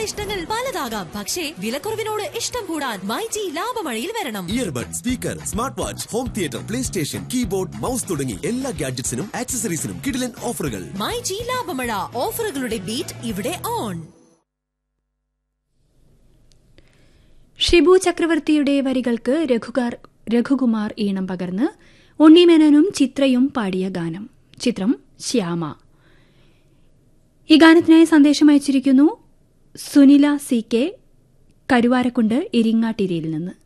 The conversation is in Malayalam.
നിങ്ങളുടെ ഇഷ്ടങ്ങൾ പലതാകാം പക്ഷേ വിലക്കുറവിനോട് ഇഷ്ടം കൂടാൻ മൈജി ലാഭമഴയിൽ വരണം earbud speaker smart watch home theatre PlayStation keyboard mouse തുടങ്ങി എല്ലാ ഗാഡ്ജറ്റ്സിനും ആക്സസറീസിനും കിടിലൻ ഓഫറുകൾ മൈജി ലാഭമഴ ഓഫറുകളുടെ ബീറ്റ് ഇവിടെ ഓൺ ഷിബു ചക്രവർത്തിയുടെ വരികൾക്ക് രഘുകാർ രഘുകുമാർ ഈണം പകർന്ന് ഉണ്ണിമേനോനും ചിത്രയും പാടിയ ഗാനം ചിത്രം ശ്യാമ ഈ ഗാനത്തിനായി സന്ദേശം അയച്ചിരിക്കുന്നു സുനില സി കെ കരുവാരക്കുണ്ട് ഇരിങ്ങാട്ടിരിയിൽ നിന്ന്